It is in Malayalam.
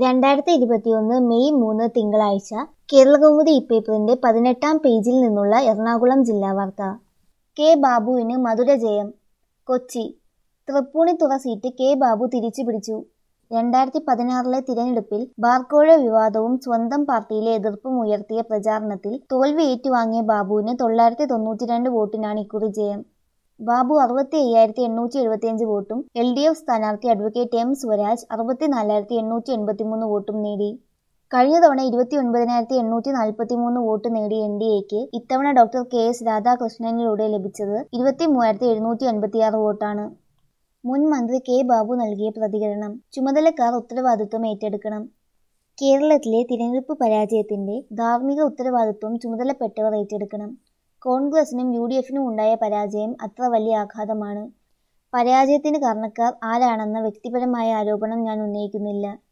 രണ്ടായിരത്തി ഇരുപത്തിയൊന്ന് മെയ് മൂന്ന് തിങ്കളാഴ്ച കേരളകൗമുദി ഇപ്പേപ്പറിന്റെ പതിനെട്ടാം പേജിൽ നിന്നുള്ള എറണാകുളം ജില്ലാ വാർത്ത കെ ബാബുവിന് മധുര ജയം കൊച്ചി തൃപ്പൂണിത്തുറ സീറ്റ് കെ ബാബു തിരിച്ചുപിടിച്ചു രണ്ടായിരത്തി പതിനാറിലെ തിരഞ്ഞെടുപ്പിൽ ബാർക്കോഴ വിവാദവും സ്വന്തം പാർട്ടിയിലെ എതിർപ്പും ഉയർത്തിയ പ്രചാരണത്തിൽ തോൽവി ഏറ്റുവാങ്ങിയ ബാബുവിന് തൊള്ളായിരത്തി തൊണ്ണൂറ്റിരണ്ട് വോട്ടിനാണ് ഇക്കുറി ജയം ബാബു അറുപത്തി അയ്യായിരത്തി എണ്ണൂറ്റി എഴുപത്തിയഞ്ച് വോട്ടും എൽ ഡി എഫ് സ്ഥാനാർത്ഥി അഡ്വക്കേറ്റ് എം സ്വരാജ് അറുപത്തിനാലായിരത്തി എണ്ണൂറ്റി എൺപത്തിമൂന്ന് വോട്ടും നേടി കഴിഞ്ഞ തവണ ഇരുപത്തി ഒൻപതിനായിരത്തി എണ്ണൂറ്റി നാൽപ്പത്തി മൂന്ന് വോട്ട് നേടിയ എൻ ഡി എക്ക് ഇത്തവണ ഡോക്ടർ കെ എസ് രാധാകൃഷ്ണനിലൂടെ ലഭിച്ചത് ഇരുപത്തി മൂവായിരത്തി എഴുന്നൂറ്റി അൻപത്തിയാറ് വോട്ടാണ് മുൻ മന്ത്രി കെ ബാബു നൽകിയ പ്രതികരണം ചുമതലക്കാർ ഉത്തരവാദിത്വം ഏറ്റെടുക്കണം കേരളത്തിലെ തിരഞ്ഞെടുപ്പ് പരാജയത്തിന്റെ ധാർമ്മിക ഉത്തരവാദിത്വം ചുമതലപ്പെട്ടവർ ഏറ്റെടുക്കണം കോൺഗ്രസിനും യു ഡി എഫിനും ഉണ്ടായ പരാജയം അത്ര വലിയ ആഘാതമാണ് പരാജയത്തിന് കാരണക്കാർ ആരാണെന്ന വ്യക്തിപരമായ ആരോപണം ഞാൻ ഉന്നയിക്കുന്നില്ല